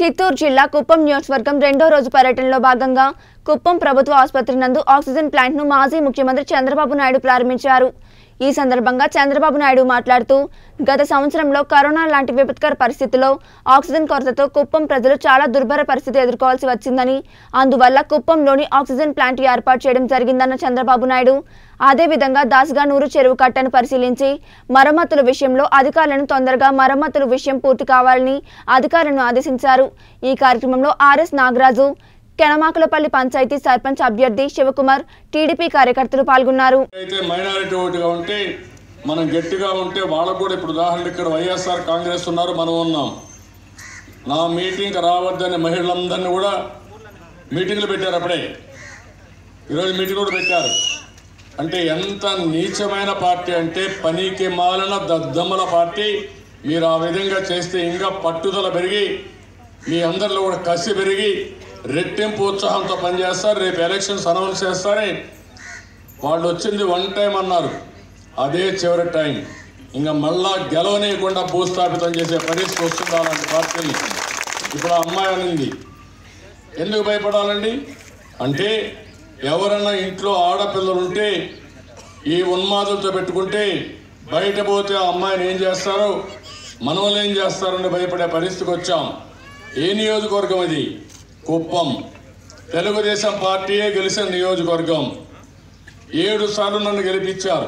చిత్తూరు జిల్లా కుప్పం నియోజకవర్గం రెండో రోజు పర్యటనలో భాగంగా కుప్పం ప్రభుత్వ ఆసుపత్రి నందు ఆక్సిజన్ ప్లాంట్ను మాజీ ముఖ్యమంత్రి చంద్రబాబు నాయుడు ప్రారంభించారు ఈ సందర్భంగా చంద్రబాబు నాయుడు మాట్లాడుతూ గత సంవత్సరంలో కరోనా లాంటి విపత్కర పరిస్థితుల్లో ఆక్సిజన్ కొరతతో కుప్పం ప్రజలు చాలా దుర్భర పరిస్థితి ఎదుర్కోవాల్సి వచ్చిందని అందువల్ల కుప్పంలోని ఆక్సిజన్ ప్లాంట్ ఏర్పాటు చేయడం జరిగిందన్న చంద్రబాబు నాయుడు అదేవిధంగా దాసగానూరు చెరువు కట్టను పరిశీలించి మరమ్మతుల విషయంలో అధికారులను తొందరగా మరమ్మతుల విషయం పూర్తి కావాలని అధికారులను ఆదేశించారు ఈ కార్యక్రమంలో ఆర్ఎస్ నాగరాజు కెనమాకులపల్లి పంచాయతీ సర్పంచ్ అభ్యర్థి శివకుమార్ టీడీపీ కార్యకర్తలు పాల్గొన్నారు అయితే మైనారిటీ ఓటుగా ఉంటే మనం గట్టిగా ఉంటే వాళ్ళకు కూడా ఇప్పుడు ఉదాహరణ ఇక్కడ వైఎస్ఆర్ కాంగ్రెస్ ఉన్నారు మనం ఉన్నాం నా మీటింగ్కి రావద్దని మహిళలందరినీ కూడా మీటింగ్లు పెట్టారు అప్పుడే ఈరోజు మీటింగ్ కూడా పెట్టారు అంటే ఎంత నీచమైన పార్టీ అంటే పనికి మాలిన దద్దమ్మల పార్టీ మీరు ఆ విధంగా చేస్తే ఇంకా పట్టుదల పెరిగి మీ అందరిలో కూడా కసి పెరిగి రెట్టింపు ఉత్సాహంతో పనిచేస్తారు రేపు ఎలక్షన్స్ అనౌన్స్ చేస్తారే వాళ్ళు వచ్చింది వన్ టైం అన్నారు అదే చివరి టైం ఇంకా మళ్ళా గెలవనీయకుండా భూస్థాపితం చేసే పరిస్థితి వస్తుంది అలాంటి పార్టీ ఇప్పుడు ఆ అమ్మాయి అనింది ఎందుకు భయపడాలండి అంటే ఎవరన్నా ఇంట్లో ఆడపిల్లలు ఉంటే ఈ ఉన్మాదులతో పెట్టుకుంటే బయట పోతే ఆ అమ్మాయిని ఏం చేస్తారో మనవలు ఏం చేస్తారని భయపడే పరిస్థితికి వచ్చాం ఏ నియోజకవర్గం ఇది కుప్పం తెలుగుదేశం పార్టీయే గెలిచిన నియోజకవర్గం ఏడు సార్లు నన్ను గెలిపించారు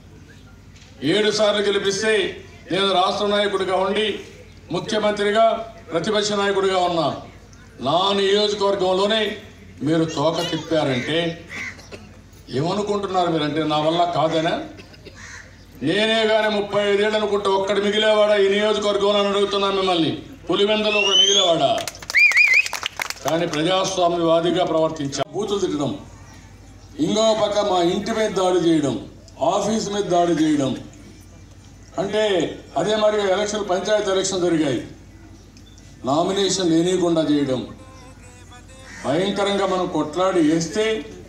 ఏడు సార్లు గెలిపిస్తే నేను రాష్ట్ర నాయకుడిగా ఉండి ముఖ్యమంత్రిగా ప్రతిపక్ష నాయకుడిగా ఉన్నా నా నియోజకవర్గంలోనే మీరు తోక తిప్పారంటే ఏమనుకుంటున్నారు మీరంటే నా వల్ల కాదనా నేనే కానీ ముప్పై ఐదేళ్ళు అనుకుంటే ఒక్కడు మిగిలేవాడా ఈ నియోజకవర్గంలో అని అడుగుతున్నాను మిమ్మల్ని పులివెందలో ఒక మిగిలేవాడా కానీ ప్రజాస్వామ్యవాదిగా ప్రవర్తించా బూతులు తిట్టడం ఇంకో పక్క మా ఇంటి మీద దాడి చేయడం ఆఫీస్ మీద దాడి చేయడం అంటే అదే మరి ఎలక్షన్ పంచాయతీ ఎలక్షన్ జరిగాయి నామినేషన్ లేనియకుండా చేయడం భయంకరంగా మనం కొట్లాడి వేస్తే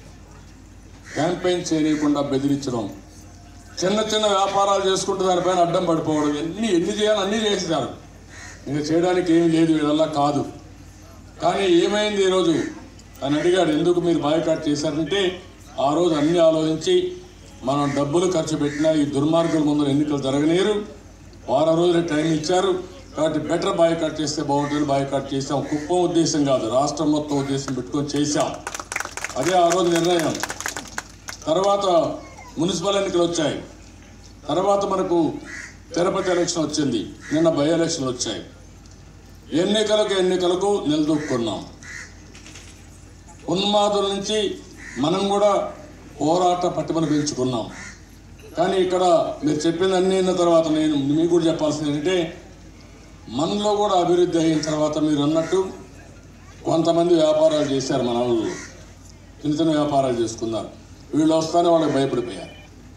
క్యాంపెయిన్ చేయనీయకుండా బెదిరించడం చిన్న చిన్న వ్యాపారాలు చేసుకుంటూ దానిపైన అడ్డం పడిపోవడం ఎన్ని ఎన్ని చేయాలి అన్నీ చేసేసారు ఇంకా చేయడానికి ఏమీ లేదు వీళ్ళల్లా కాదు కానీ ఏమైంది ఈరోజు అని అడిగాడు ఎందుకు మీరు బాయ్కాట్ చేశారంటే ఆ రోజు అన్ని ఆలోచించి మనం డబ్బులు ఖర్చు పెట్టినా ఈ దుర్మార్గుల ముందు ఎన్నికలు జరగలేరు వారం రోజులు టైం ఇచ్చారు కాబట్టి బెటర్ బాయ్కాట్ చేస్తే బాగుంటుంది బాయ్కాట్ చేసాం కుప్పం ఉద్దేశం కాదు రాష్ట్రం మొత్తం ఉద్దేశం పెట్టుకొని చేశాం అదే ఆ రోజు నిర్ణయం తర్వాత మున్సిపల్ ఎన్నికలు వచ్చాయి తర్వాత మనకు తిరుపతి ఎలక్షన్ వచ్చింది నిన్న బై ఎలక్షన్లు వచ్చాయి ఎన్నికలకు ఎన్నికలకు నిలదొక్కున్నాం ఉన్మాదుల నుంచి మనం కూడా పోరాట పట్టుమని పెంచుకున్నాం కానీ ఇక్కడ మీరు చెప్పింది అన్ని అయిన తర్వాత నేను మీకు కూడా చెప్పాల్సింది ఏంటంటే మనలో కూడా అభివృద్ధి అయిన తర్వాత మీరు అన్నట్టు కొంతమంది వ్యాపారాలు చేశారు మన వాళ్ళు చిన్న చిన్న వ్యాపారాలు చేసుకున్నారు వీళ్ళు వస్తానే వాళ్ళకి భయపడిపోయారు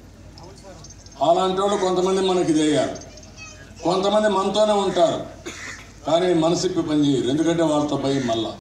అలాంటి వాళ్ళు కొంతమంది మనకి ఇదయ్యారు కొంతమంది మనతోనే ఉంటారు కానీ మనసిప్పి పని చేయరు ఎందుకంటే వాళ్ళతో భయం మళ్ళా